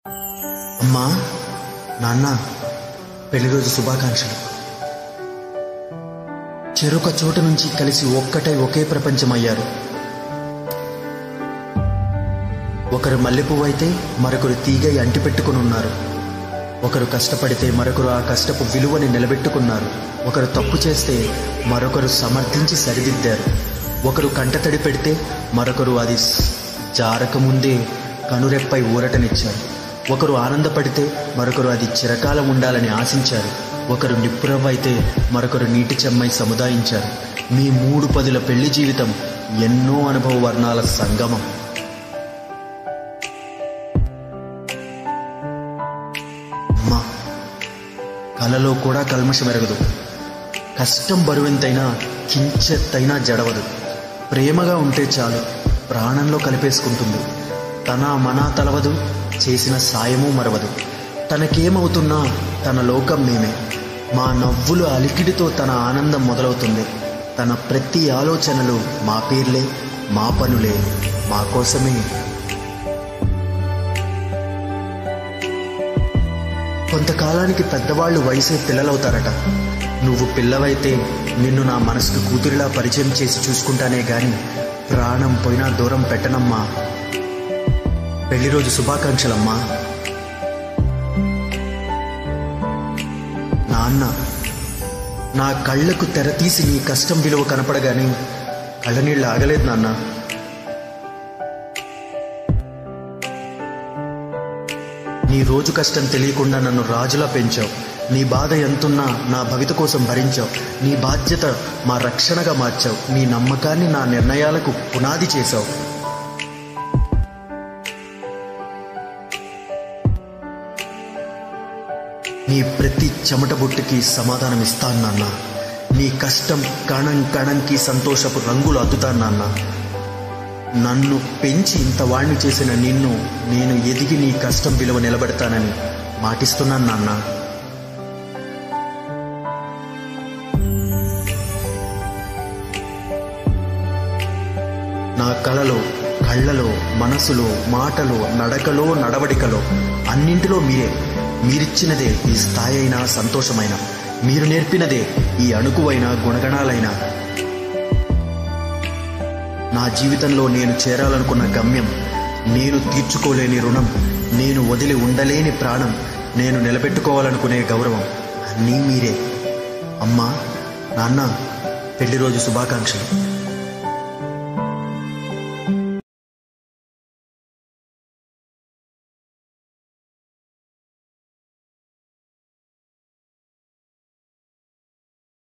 అమ్మా నాన్న పెళ్లి రోజు శుభాకాంక్షలు చెరొక చోట నుంచి కలిసి ఒక్కటై ఒకే ప్రపంచం అయ్యారు ఒకరు మల్లెపువ్వు అయితే మరొకరు తీగై అంటిపెట్టుకుని ఉన్నారు ఒకరు కష్టపడితే మరొకరు ఆ కష్టపు విలువని నిలబెట్టుకున్నారు ఒకరు తప్పు చేస్తే మరొకరు సమర్థించి సరిదిద్దారు ఒకరు కంటతడి పెడితే మరొకరు అది స్- జారకముందే కనురెప్పై ఊరటనిచ్చారు ఒకరు ఆనందపడితే మరొకరు అది చిరకాలం ఉండాలని ఆశించారు ఒకరు నిప్పురవ్వ అయితే మరొకరు నీటి చెమ్మై సముదాయించారు మీ మూడు పదుల పెళ్లి జీవితం ఎన్నో అనుభవ వర్ణాల సంగమం అమ్మా కలలో కూడా కల్మషం ఎరగదు కష్టం బరువెంతైనా కించెత్తైనా జడవదు ప్రేమగా ఉంటే చాలు ప్రాణంలో కలిపేసుకుంటుంది తన మన తలవదు చేసిన సాయము మరవదు తనకేమవుతున్నా తన లోకం మేమే మా నవ్వులు అలికిడితో తన ఆనందం మొదలవుతుంది తన ప్రతి ఆలోచనలు మా పేర్లే మా పనులే మా కోసమే కొంతకాలానికి పెద్దవాళ్ళు వయసే పిల్లలవుతారట నువ్వు పిల్లవైతే నిన్ను నా మనసుకు కూతురిలా పరిచయం చేసి చూసుకుంటానే గాని ప్రాణం పోయినా దూరం పెట్టనమ్మా పెళ్లి రోజు శుభాకాంక్షలమ్మా నాన్న నా కళ్ళకు తెర తీసి నీ కష్టం విలువ కనపడగానే కళ్ళనీళ్ళు ఆగలేదు నాన్న నీ రోజు కష్టం తెలియకుండా నన్ను రాజులా పెంచావు నీ బాధ ఎంతున్నా నా భవిత కోసం భరించావు నీ బాధ్యత మా రక్షణగా మార్చావు నీ నమ్మకాన్ని నా నిర్ణయాలకు పునాది చేశావు నీ ప్రతి చెమట బుట్టుకి సమాధానం ఇస్తాను నాన్న నీ కష్టం కణం కణంకి సంతోషపు రంగులు అద్దుతాను నాన్న నన్ను పెంచి ఇంత వాణ్ణి చేసిన నిన్ను నేను ఎదిగి నీ కష్టం విలువ నిలబెడతానని మాటిస్తున్నాను నాన్న నా కలలో కళ్ళలో మనసులో మాటలో నడకలో నడవడికలో అన్నింటిలో మీరే మీరిచ్చినదే ఈ స్థాయి అయినా సంతోషమైన మీరు నేర్పినదే ఈ అణుకువైన గుణగణాలైన నా జీవితంలో నేను చేరాలనుకున్న గమ్యం నేను తీర్చుకోలేని రుణం నేను వదిలి ఉండలేని ప్రాణం నేను నిలబెట్టుకోవాలనుకునే గౌరవం అన్నీ మీరే అమ్మా నాన్న పెళ్లి రోజు శుభాకాంక్షలు